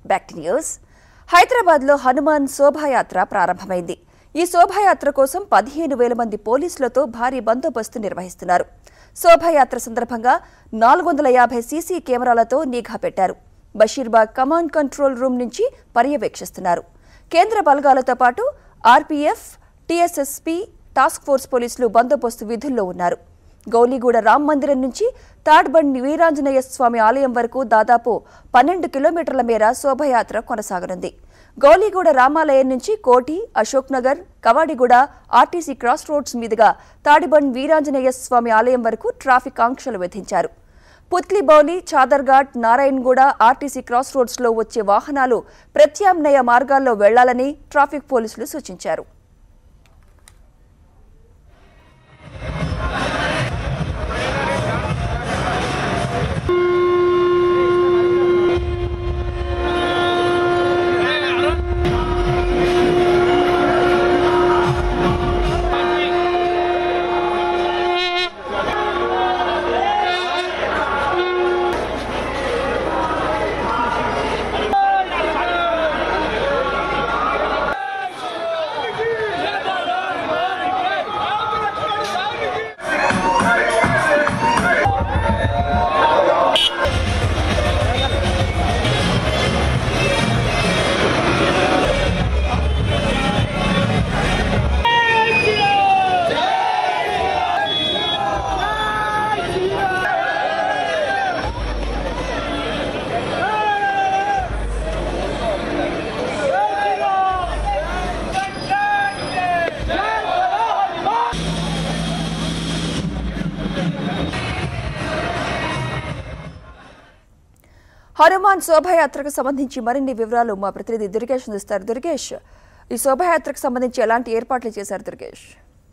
Back to news హైదరాబాద్లో హనుమాన్ శోభాయాత్ర ప్రారంభమైంది ఈ శోభాయాత్ర కోసం పదిహేను వేల మంది పోలీసులతో భారీ బందోబస్తు నిర్వహిస్తున్నారు శోభాయాత్ర సందర్భంగా నాలుగు వందల యాభై సీసీ కెమెరాలతో నిఘా పెట్టారు బషీర్బాగ్ కమాండ్ కంట్రోల్ రూమ్ నుంచి పర్యవేక్షిస్తున్నారు కేంద్ర బలగాలతో పాటు ఆర్పీఎఫ్ టీఎస్ఎస్పీ టాస్క్ ఫోర్స్ పోలీసులు బందోబస్తు విధుల్లో ఉన్నారు గౌలిగూడ రామ్ మందిరం నుంచి తాడ్బండ్ వీరాంజనేయ స్వామి ఆలయం వరకు దాదాపు పన్నెండు కిలోమీటర్ల మేర శోభయాత్ర కొనసాగనుంది గౌలిగూడ రామాలయం నుంచి Koti Ashok Nagar Kavadiguda RTC cross roads మీదుగా తాడిబండ్ వీరాంజనేయ స్వామి ఆలయం వరకు ట్రాఫిక్ ఆంక్షలు విధించారు పుత్లిబౌలి చాదర్ఘాట్ నారాయణగూడ ఆర్టీసీ క్రాస్ రోడ్స్లో వచ్చే వాహనాలు ప్రత్యామ్నాయ మార్గాల్లో వెళ్లాలని ట్రాఫిక్ పోలీసులు సూచించారు హనుమాన్ శోభాయాత్రకు సంబంధించి మరిన్ని వివరాలు మా ప్రతినిధి దుర్గేష్ అందిస్తారు దుర్గేష్ ఈ శోభాయాత్రకు సంబంధించి ఎలాంటి ఏర్పాట్లు చేశారు దుర్గేష్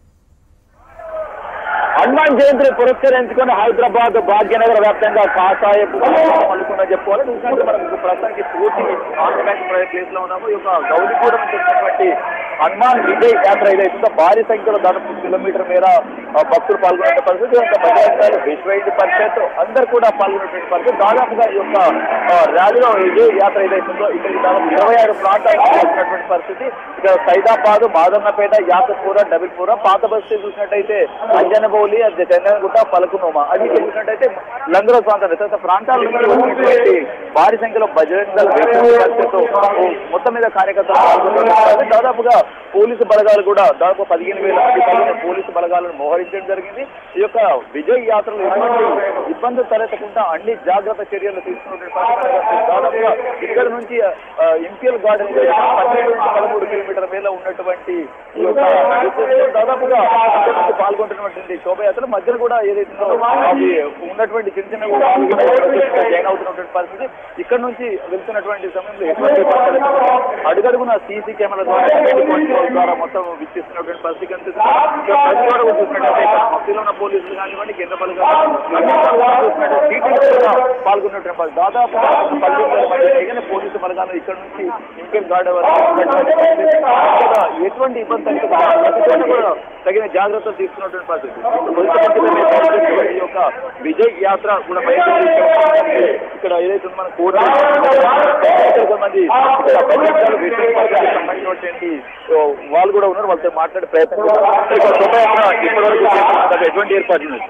హనుమాన్ జయంతిని పురస్కరించుకుని హైదరాబాద్ భాగ్యనగర వ్యాప్తంగా కాషాయపు అనుకున్నా చెప్పుకోవాలి ఎందుకంటే మనకు ప్రస్తుతానికి పూర్తి ఆంధ్రప్రదేశ్ ప్లేస్ లో ఉన్నాము ఈ యొక్క గౌలిగూడెం చేసినటువంటి హనుమాన్ విజయ్ యాత్ర ఏదైతుందో భారీ సంఖ్యలో దాదాపు కిలోమీటర్ మేర ఆ, భక్తులు పాల్గొనే పరిస్థితి ఈ యొక్క బజరంగాలు విశ్వ హిందూ పరిషత్ అందరు కూడా పాల్గొనేటువంటి పరిస్థితి దాదాపుగా ఈ యొక్క ఆ, ర్యాలీలో విజయ్ యాత్ర ఏదైతుందో ఇక్కడికి దాదాపు ఇరవై ఆరు ప్రాంతాలకు వచ్చినటువంటి పరిస్థితి ఇక్కడ సైదాబాద్ మాదన్నపేట యాదపూర డబిల్పూర పాత బస్తీ చూసినట్టయితే అంజనబౌలి అది చందనగుట్ట పలకునోమ అది చూసినట్టయితే లంగర ప్రాంతం ఇతర ప్రాంతాల నుంచి వచ్చినటువంటి భారీ సంఖ్యలో బజరంగ దళ్ విశ్వ పరిషత్ మొత్తం మీద కార్యకర్తలు పాల్గొన్నారు దాదాపుగా పోలీసు బలగాలు కూడా దాదాపు పదిహేను వేల మంది పైన పోలీసు బలగాలను మోహరించడం జరిగింది ఈ యొక్క విజయ్ యాత్రలో ఎటువంటి ఇబ్బందులు తలెత్తకుండా అన్ని జాగ్రత్త చర్యలు తీసుకున్నటువంటి పరిస్థితి దాదాపుగా ఇక్కడ నుంచి ఇంపియల్ గార్డెన్ పన్నెండు నుంచి పదమూడు కిలోమీటర్ల మేర ఉన్నటువంటి ఈ యొక్క విజయంలో దాదాపుగా ఇక్కడ నుంచి పాల్గొంటున్నటువంటి శోభయాత్ర మధ్యలో కూడా ఏదైతుందో అది ఉన్నటువంటి చిన్న చిన్న ఊళ్ళు కూడా జాయిన్ అవుతున్నటువంటి పరిస్థితి ఇక్కడ నుంచి వెళ్తున్నటువంటి సమయంలో ఎటువంటి ఇబ్బందులు లేకుండా అడుగడుగున సీసీ కెమెరా ద్వారా కంట్రోల్ ద్వారా మొత్తం వీక్షిస్తున్నటువంటి పరిస్థితి కనిపిస్తుంది ఇక్కడ ప్రతి వారు కూడా చూసినట్టయితే ఇక్కడ మధ్యలో ఉన్న పోలీసులు కానివ్వండి కేంద్ర బలగాలు అన్ని బలగాలు చూసినట్టు సీట్లు కూడా పాల్గొన్నటువంటి పరిస్థితి. దాదాపు పదిహేను వేల మంది పైగానే పోలీసు బలగాలు ఇక్కడ నుంచి ఇంపెల్ గార్డ్ వరకు ఉన్నటువంటి పరిస్థితి. ఇక్కడ ఎటువంటి ఇబ్బంది తగ్గకుండా ప్రతి చోట కూడా తగిన జాగ్రత్తలు తీసుకున్నటువంటి పరిస్థితి మున్సిపాలిటీలో ఈ యొక్క విజయ్ యాత్ర కూడా బయలుదేరి ఇక్కడ ఏదైతే మన కోర్టు మంది ఇక్కడ బహిరంగాలు విశ్వవిద్యాలయాలకు సంబంధించినటువంటి ఓ, వాళ్ళు కూడా ఉన్నారు వాళ్ళతో మాట్లాడే ప్రయత్నం చేస్తారు. ఇక్కడ శోభయాత్ర ఇప్పటివరకు చేస్తున్నారు. ఎటువంటి ఏర్పాట్లు ఉన్నాయి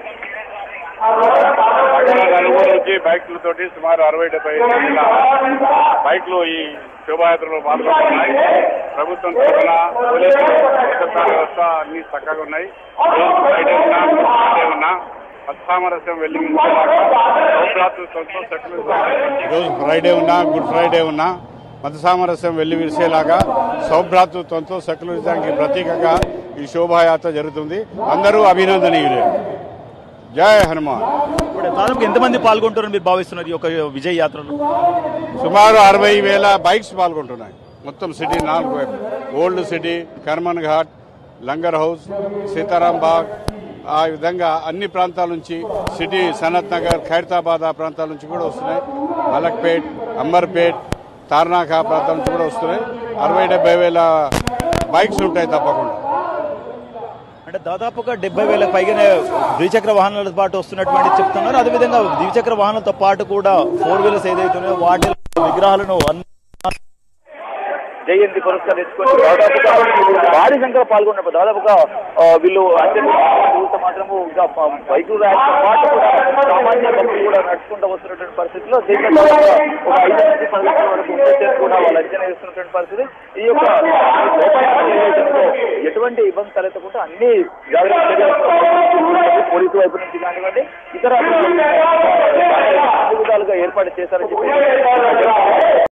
నలుగురు నుంచి బైక్లతోటి సుమారు అరవై డెబ్బై వేల బైక్లు ఈ శోభాయాత్రలో పాల్గొంటున్నాయి ప్రభుత్వం తరఫున పోలీసులు భద్రతా వ్యవస్థ అన్ని చక్కగా ఉన్నాయి రోజు ఫ్రైడే ఉన్నా ఫ్రైడే ఉన్నా పచ్చామరస్యం వెళ్ళి రోజు ఫ్రైడే ఉన్నా గుడ్ ఫ్రైడే ఉన్నా మత సామరస్యం వెళ్లి విరిసేలాగా సౌభ్రాతృత్వంతో సెక్యులరిజానికి ప్రతీకగా ఈ శోభాయాత్ర జరుగుతుంది అందరూ అభినందనీయులే జై హనుమాన్ ఇప్పుడు దాదాపు ఎంతమంది పాల్గొంటారని మీరు భావిస్తున్నారు ఈ యొక్క విజయ్ యాత్రలో సుమారు అరవై వేల బైక్స్ పాల్గొంటున్నాయి మొత్తం సిటీ నాలుగు వైపు old city Karman Ghat Langar house Sitaram Bagh ఆ విధంగా అన్ని ప్రాంతాల నుంచి సిటీ సనత్ నగర్ ఖైరతాబాద్ ఆ ప్రాంతాల నుంచి కూడా వస్తున్నాయి మలక్పేట్ అంబర్పేట్ తార్నాక్ ఆ ప్రాంతాల నుంచి కూడా వస్తున్నాయి అరవై డెబ్బై వేల బైక్స్ ఉంటాయి తప్పకుండా అంటే దాదాపుగా డెబ్బై వేల పైగానే ద్విచక్ర వాహనాలతో పాటు వస్తున్నటువంటి చెప్తున్నారు అదేవిధంగా ద్విచక్ర వాహనాలతో పాటు కూడా ఫోర్ వీలర్స్ ఏదైతే ఉన్నాయో వాటి విగ్రహాలను అన్ని జయంతి పురస్కరించుకొని దాదాపుగా భారీ సంఖ్యలో పాల్గొన్నప్పుడు దాదాపుగా ఆ, వీళ్ళు అంజలి చూస్తే మాత్రము ఇంకా బైక్ ర్యాలీతో పాటు కూడా సామాన్య భక్తులు కూడా నడుచుకుంటూ వస్తున్నటువంటి పరిస్థితిలో దీంట్లో దాదాపుగా ఒక ఐదు నుంచి పది లక్షల వరకు ఉండొచ్చని కూడా వాళ్ళు అంచనా వేస్తున్నటువంటి పరిస్థితి ఈ యొక్క శోభాయాత్ర ఏదైతే ఉందో ఎటువంటి ఇబ్బంది తలెత్తకుండా అన్ని జాగ్రత్త చర్యలు పోలీసు వైపు నుంచి కానివ్వండి ఇతర అన్ని విధాలుగా ఏర్పాటు చేశారని చెప్పి